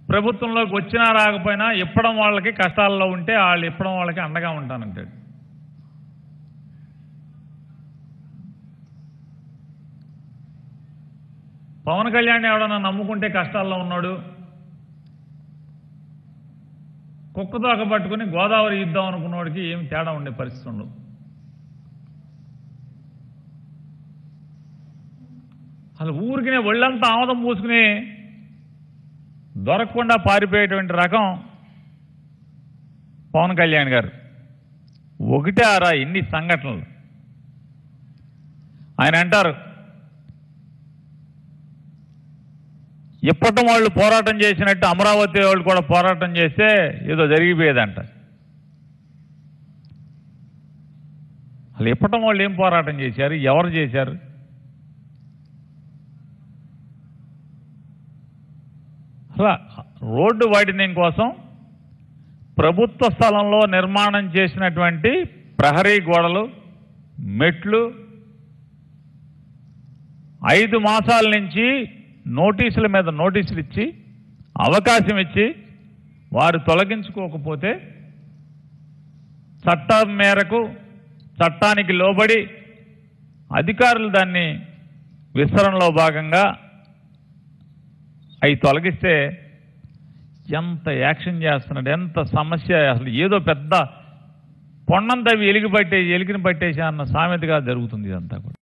ప్రభుత్వంలోకి వచ్చినా రాకపోయినా ఇప్పడం వాళ్ళకి కష్టాల్లో ఉంటే వాళ్ళు ఇప్పడం వాళ్ళకి అండగా ఉంటానంటాడు పవన్ కళ్యాణ్ ఎవడన్నా నమ్ముకుంటే కష్టాల్లో ఉన్నాడు కుక్కతోక పట్టుకుని గోదావరి ఇద్దాం అనుకున్నవాడికి ఏం తేడా ఉండే పరిస్థితి ఉండదు అసలు ఊరికినే ఒళ్ళంతా ఆమదం పూసుకుని దొరకకుండా పారిపోయేటువంటి రకం పవన్ కళ్యాణ్ గారు ఒకటే ఆరా ఇన్ని సంఘటనలు ఆయన అంటారు ఇప్పటి వాళ్ళు పోరాటం చేసినట్టు అమరావతి వాళ్ళు కూడా పోరాటం చేస్తే ఏదో జరిగిపోయేదంట అసలు ఇప్పటం వాళ్ళు ఏం పోరాటం చేశారు ఎవరు చేశారు అసలు రోడ్డు వైడనింగ్ కోసం ప్రభుత్వ స్థలంలో నిర్మాణం చేసినటువంటి ప్రహరీ గోడలు మెట్లు ఐదు మాసాల నుంచి నోటీసుల మీద నోటీసులు ఇచ్చి అవకాశం ఇచ్చి వారు తొలగించుకోకపోతే చట్టం మేరకు చట్టానికి లోబడి అధికారులు దాన్ని విస్తరణలో భాగంగా అవి తొలగిస్తే ఎంత యాక్షన్ చేస్తున్నాడు ఎంత సమస్య అసలు ఏదో పెద్ద పొన్నంత ఎలిగి పట్టే ఎలిగిని పట్టేసా అన్న సామెతగా జరుగుతుంది ఇదంతా కూడా